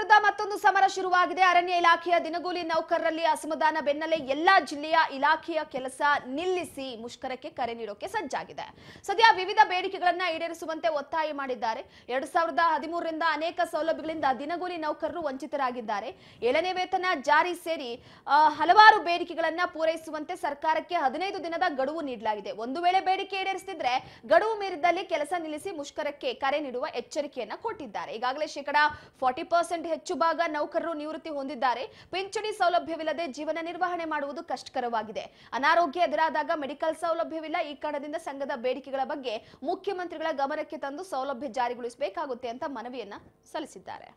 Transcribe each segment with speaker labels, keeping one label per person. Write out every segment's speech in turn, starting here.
Speaker 1: ವಿರುದ್ಧ ಮತ್ತೊಂದು ಸಮರ ಶುರುವಾಗಿದೆ ಅರಣ್ಯ ಇಲಾಖೆಯ ದಿನಗೂಲಿ ನೌಕರರಲ್ಲಿ ಅಸಮಾಧಾನ ಬೆನ್ನಲ್ಲೇ ಎಲ್ಲಾ ಜಿಲ್ಲೆಯ ಇಲಾಖೆಯ ಕೆಲಸ ನಿಲ್ಲಿಸಿ ಮುಷ್ಕರಕ್ಕೆ ಕರೆ ನೀಡೋಕೆ ಸಜ್ಜಾಗಿದೆ ಸದ್ಯ ವಿವಿಧ ಬೇಡಿಕೆಗಳನ್ನ ಈಡೇರಿಸುವಂತೆ ಒತ್ತಾಯ ಮಾಡಿದ್ದಾರೆ ಎರಡ್ ಸಾವಿರದ ಹದಿಮೂರರಿಂದ ಅನೇಕ ಸೌಲಭ್ಯಗಳಿಂದ ದಿನಗೂಲಿ ನೌಕರರು ವಂಚಿತರಾಗಿದ್ದಾರೆ ಏಳನೇ ವೇತನ ಜಾರಿ ಸೇರಿ ಆ, ಹಲವಾರು ಬೇಡಿಕೆಗಳನ್ನ ಪೂರೈಸುವಂತೆ ಸರ್ಕಾರಕ್ಕೆ ಹದಿನೈದು ದಿನದ ಗಡುವು ನೀಡಲಾಗಿದೆ ಒಂದು ವೇಳೆ ಬೇಡಿಕೆ ಈಡೇರಿಸದಿದ್ರೆ ಗಡುವು ಮೀರಿದಲ್ಲಿ ಕೆಲಸ ನಿಲ್ಲಿಸಿ ಮುಷ್ಕರಕ್ಕೆ ಕರೆ ನೀಡುವ ಎಚ್ಚರಿಕೆಯನ್ನ ಕೊಟ್ಟಿದ್ದಾರೆ ಈಗಾಗಲೇ ಶೇಕಡಾ ಫಾರ್ಟಿ ಪರ್ಸೆಂಟ್ ಹೆಚ್ಚು ಭಾಗ ನೌಕರರು ನಿವೃತ್ತಿ ಹೊಂದಿದ್ದಾರೆ ಪಿಂಚಣಿ ಸೌಲಭ್ಯವಿಲ್ಲದೆ ಜೀವನ ನಿರ್ವಹಣೆ ಮಾಡುವುದು ಕಷ್ಟಕರವಾಗಿದೆ ಅನಾರೋಗ್ಯ ಎದುರಾದಾಗ ಮೆಡಿಕಲ್ ಸೌಲಭ್ಯವಿಲ್ಲ ಈ ಕಾರಣದಿಂದ ಸಂಘದ ಬೇಡಿಕೆಗಳ ಬಗ್ಗೆ ಮುಖ್ಯಮಂತ್ರಿಗಳ ಗಮನಕ್ಕೆ ತಂದು ಸೌಲಭ್ಯ ಜಾರಿಗೊಳಿಸಬೇಕಾಗುತ್ತೆ ಅಂತ ಮನವಿಯನ್ನ ಸಲ್ಲಿಸಿದ್ದಾರೆ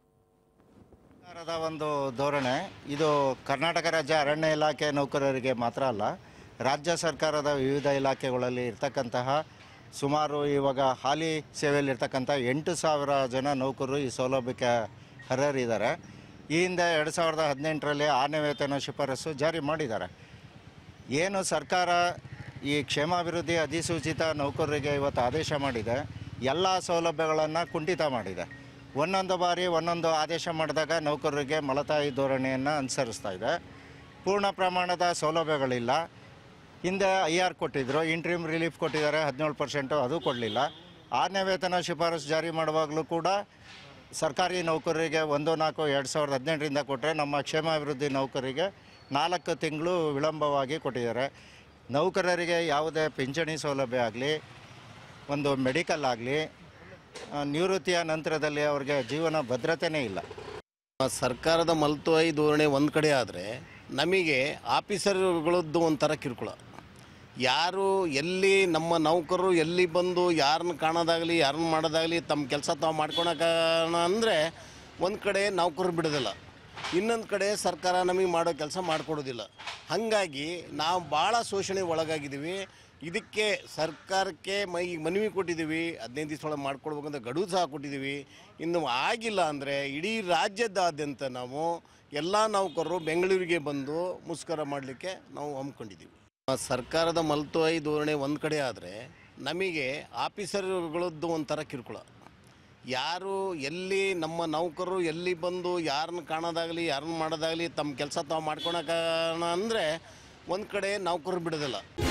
Speaker 2: ಸರ್ಕಾರದ ಒಂದು ಧೋರಣೆ ಇದು ಕರ್ನಾಟಕ ರಾಜ್ಯ ಅರಣ್ಯ ಇಲಾಖೆ ನೌಕರರಿಗೆ ಮಾತ್ರ ಅಲ್ಲ ರಾಜ್ಯ ಸರ್ಕಾರದ ವಿವಿಧ ಇಲಾಖೆಗಳಲ್ಲಿ ಇರ್ತಕ್ಕಂತಹ ಸುಮಾರು ಇವಾಗ ಹಾಲಿ ಸೇವೆಯಲ್ಲಿ ಇರ್ತಕ್ಕಂಥ ಎಂಟು ಸಾವಿರ ಜನ ನೌಕರರು ಈ ಸೌಲಭ್ಯಕ್ಕೆ ಅರ್ಹರಿದ್ದಾರೆ ಈ ಹಿಂದೆ ಎರಡು ಸಾವಿರದ ಹದಿನೆಂಟರಲ್ಲಿ ಆರನೇ ವೇತನ ಶಿಫಾರಸು ಜಾರಿ ಮಾಡಿದ್ದಾರೆ ಏನು ಸರ್ಕಾರ ಈ ಕ್ಷೇಮಾಭಿವೃದ್ಧಿ ಅಧಿಸೂಚಿತ ನೌಕರರಿಗೆ ಇವತ್ತು ಆದೇಶ ಮಾಡಿದೆ ಎಲ್ಲ ಸೌಲಭ್ಯಗಳನ್ನು ಕುಂಠಿತ ಮಾಡಿದೆ ಒಂದೊಂದು ಬಾರಿ ಒಂದೊಂದು ಆದೇಶ ಮಾಡಿದಾಗ ನೌಕರರಿಗೆ ಮಲತಾಯಿ ಧೋರಣೆಯನ್ನು ಅನುಸರಿಸ್ತಾ ಇದೆ ಪೂರ್ಣ ಪ್ರಮಾಣದ ಸೌಲಭ್ಯಗಳಿಲ್ಲ ಹಿಂದೆ ಐ ಆರ್ ಕೊಟ್ಟಿದ್ದರು ಇಂಟ್ರೀಮ್ ರಿಲೀಫ್ ಕೊಟ್ಟಿದ್ದಾರೆ ಹದಿನೇಳು ಪರ್ಸೆಂಟು ಅದು ಕೊಡಲಿಲ್ಲ ಆರನೇ ವೇತನ ಶಿಫಾರಸು ಜಾರಿ ಮಾಡುವಾಗಲೂ ಕೂಡ ಸರ್ಕಾರಿ ನೌಕರರಿಗೆ ಒಂದು ನಾಲ್ಕು ಎರಡು ಸಾವಿರದ ಹದಿನೆಂಟರಿಂದ ಕೊಟ್ಟರೆ ನಮ್ಮ ಕ್ಷೇಮಾಭಿವೃದ್ಧಿ ನೌಕರಿಗೆ ನಾಲ್ಕು ತಿಂಗಳು ವಿಳಂಬವಾಗಿ ಕೊಟ್ಟಿದ್ದಾರೆ ನೌಕರರಿಗೆ ಯಾವುದೇ ಪಿಂಚಣಿ ಸೌಲಭ್ಯ ಆಗಲಿ ಒಂದು ಮೆಡಿಕಲ್ ಆಗಲಿ ನಿವೃತ್ತಿಯ ನಂತರದಲ್ಲಿ ಅವ್ರಿಗೆ ಜೀವನ ಭದ್ರತೆಯೇ ಇಲ್ಲ
Speaker 3: ಸರ್ಕಾರದ ಮಲ್ತುವಾಯಿ ಧೋರಣೆ ಒಂದು ಕಡೆ ಆದರೆ ನಮಗೆ ಆಫೀಸರ್ಗಳದ್ದು ಒಂಥರ ಕಿರುಕುಳ ಯಾರು ಎಲ್ಲಿ ನಮ್ಮ ನೌಕರರು ಎಲ್ಲಿ ಬಂದು ಯಾರನ್ನ ಕಾಣೋದಾಗಲಿ ಯಾರನ್ನ ಮಾಡೋದಾಗಲಿ ತಮ್ಮ ಕೆಲಸ ತಾವು ಮಾಡ್ಕೊಳಕಾಣ ಅಂದರೆ ಒಂದು ಕಡೆ ನೌಕರರು ಬಿಡೋದಿಲ್ಲ ಇನ್ನೊಂದು ಕಡೆ ಸರ್ಕಾರ ನಮಗೆ ಮಾಡೋ ಕೆಲಸ ಮಾಡಿಕೊಡೋದಿಲ್ಲ ಹಾಗಾಗಿ ನಾವು ಭಾಳ ಶೋಷಣೆ ಒಳಗಾಗಿದ್ದೀವಿ ಇದಕ್ಕೆ ಸರ್ಕಾರಕ್ಕೆ ಮೈ ಮನವಿ ಕೊಟ್ಟಿದ್ದೀವಿ ಹದಿನೈದು ದಿವಸ ಒಳಗೆ ಮಾಡ್ಕೊಡ್ಬೇಕಂತ ಗಡುವು ಸಹ ಕೊಟ್ಟಿದ್ದೀವಿ ಇನ್ನು ಆಗಿಲ್ಲ ಅಂದರೆ ಇಡೀ ರಾಜ್ಯದಾದ್ಯಂತ ನಾವು ಎಲ್ಲ ನೌಕರರು ಬೆಂಗಳೂರಿಗೆ ಬಂದು ಮುಷ್ಕರ ಮಾಡಲಿಕ್ಕೆ ನಾವು ಹಮ್ಮಿಕೊಂಡಿದ್ದೀವಿ ಸರ್ಕಾರದ ಮಲ್ತುವಾಯಿ ಧೋರಣೆ ಒಂದು ಕಡೆ ಆದರೆ ನಮಗೆ ಆಫೀಸರ್ಗಳದ್ದು ಒಂಥರ ಕಿರುಕುಳ ಯಾರು ಎಲ್ಲಿ ನಮ್ಮ ನೌಕರರು ಎಲ್ಲಿ ಬಂದು ಯಾರನ್ನ ಕಾಣೋದಾಗಲಿ ಯಾರನ್ನ ಮಾಡೋದಾಗಲಿ ತಮ್ಮ ಕೆಲಸ ತಾವು ಮಾಡ್ಕೊಳಕಾಣ ಅಂದರೆ ಒಂದು ಕಡೆ ನೌಕರರು ಬಿಡೋದಿಲ್ಲ